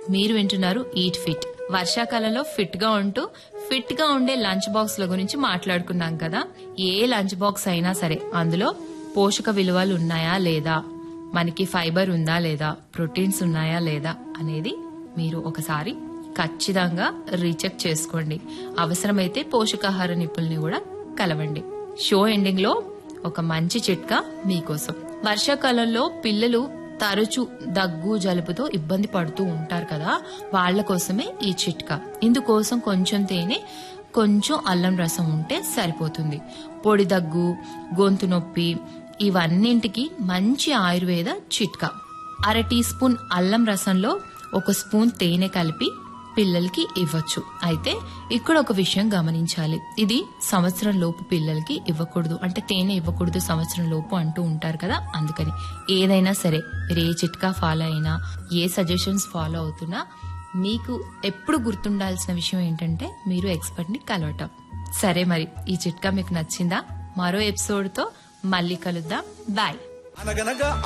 మీరు వింటున్నారు eat fit వర్షాకాలంలో ఫిట్ గా ఉంటూ ఫిట్ గా ఉండే లంచ్ బాక్స్ ల గురించి మాట్లాడుకున్నాం కదా ఏ లంచ్ బాక్స్ అయినా సరే అందులో పోషక విలువలు ఉన్నాయా లేదా మనకి ఫైబర్ ఉందా లేదా ప్రోటీన్స్ ఉన్నాయా లేదా అనేది మీరు ఒకసారి ఖచ్చితంగా రీచెక్ చేసుకోండి అవసరమైతే పోషకాహార నిపుణుల్ని కూడా కలవండి షో ఎండింగ్ లో ఒక మంచి చిట్కా మీకోసం వర్షాకాలంలో పిల్లలు తరచు దగ్గు జలుబుతో ఇబ్బంది పడుతూ ఉంటారు కదా వాళ్ళ కోసమే ఈ చిట్కా ఇందుకోసం కొంచెం తేనె కొంచెం అల్లం రసం ఉంటే సరిపోతుంది పొడి దగ్గు గొంతు నొప్పి ఇవన్నింటికి మంచి ఆయుర్వేద చిట్కా అర టీ స్పూన్ అల్లం రసంలో ఒక స్పూన్ తేనె కలిపి పిల్లలకి ఇవ్వచ్చు అయితే ఇక్కడ ఒక విషయం గమనించాలి ఇది సంవత్సరం లోపు పిల్లలకి ఇవ్వకూడదు అంటే తేనె ఇవ్వకూడదు సంవత్సరం లోపు అంటూ ఉంటారు కదా అందుకని ఏదైనా సరే మీరు ఏ చిట్కా ఫాలో అయినా ఏ సజెషన్స్ ఫాలో అవుతున్నా మీకు ఎప్పుడు గుర్తుండాల్సిన విషయం ఏంటంటే మీరు ఎక్స్పర్ట్ ని కలవటం సరే మరి ఈ చిట్కా మీకు నచ్చిందా మరో ఎపిసోడ్ తో మళ్ళీ కలుద్దాం బాయ్ అనగనగా